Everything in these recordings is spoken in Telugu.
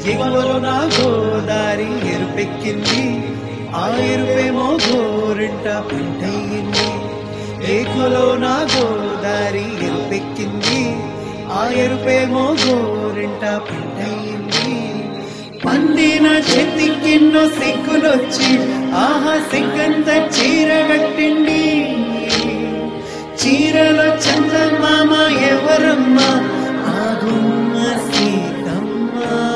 ఎగువలో నా గోదారి ఎరుపెక్కింది ఆ ఎరుపేమో గోరింట పంటయ్యింది ఏకులో నా గోదారి ఎరుపెక్కింది ఆ ఎరుపేమో గోరింట పంటయ్యింది పందిన చెతికిన్నో సిగ్గులొచ్చి ఆహా సిగ్గంత చీరగట్టింది చీరలో చందమామ ఎవరమ్మా ఆగుమ్మ సీతమ్మ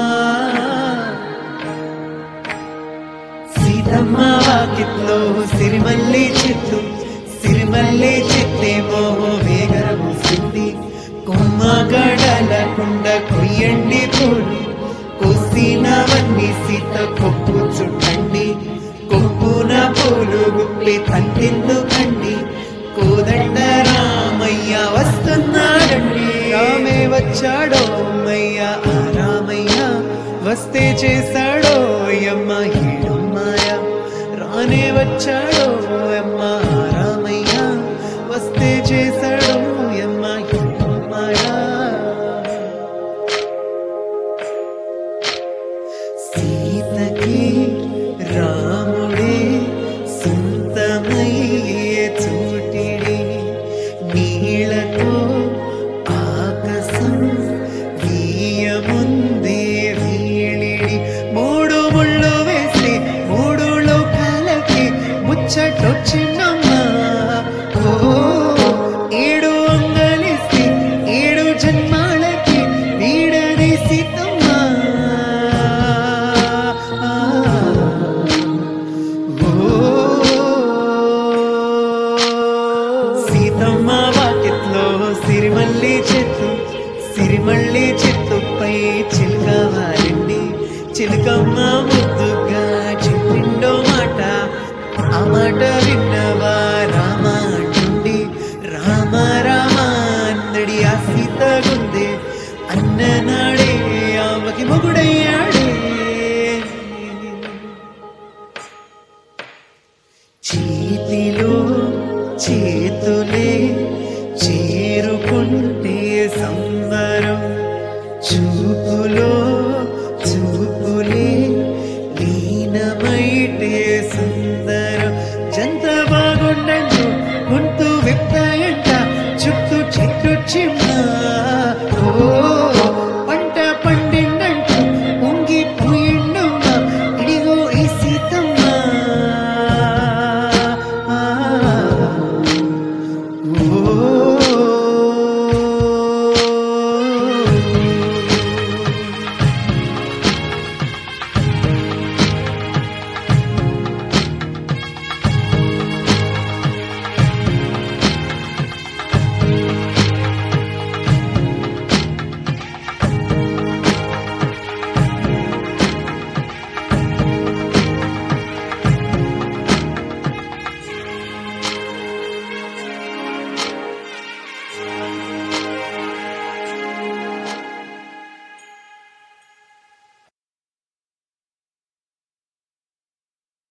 సీతమ్మ వాకిట్లో సిరిమల్లి చెట్టు సిరిమల్లి చెట్టేమో వేగరమూసింది కొమ్మ గడలకుండా కొయ్యండి పూలు కోసినవన్నీ సీత కొప్పు చుట్టండి కొప్పున పూలు గుప్పి తంతెందుకండి కోదండ రామయ్య వస్తున్నాడండి రామే వచ్చాడో అమ్మయ్య ఆ రామయ్య వస్తే చేశాడో యమ్మ ఏడమ్మాయ రానే వచ్చాడో అమ్మ ఆ రామయ్య వస్తే చేశాడో యమ్మ ఏడమ్మాయ సీతకి రాముడే సొంతమయ్యే చోటిడి నీళ్ళతో ఆకాశం వీయముందే వీళిడి మూడు ముళ్ళు వేసి మూడు లోకాలకి ముచ్చటొచ్చిందమ్మా ఓ ఏడు అంగలిసి ఏడు జన్మాలకి వీడని సీతమ్మా సీతమ్మ వాకిట్లో సిరిమల్లి చెట్టు సిరిమల్లి చెట్టుపై చిలుక వారింది చిలుకమ్మ ముద్దుగా చెప్పిండో మాట ఆ మాట విన్నవా రామ అంటుంది రామ రామ అన్నడి ఆ సీత గుందే అన్న నాడే ఆమెకి మొగుడయ్యాడే చేతిలో చేతులే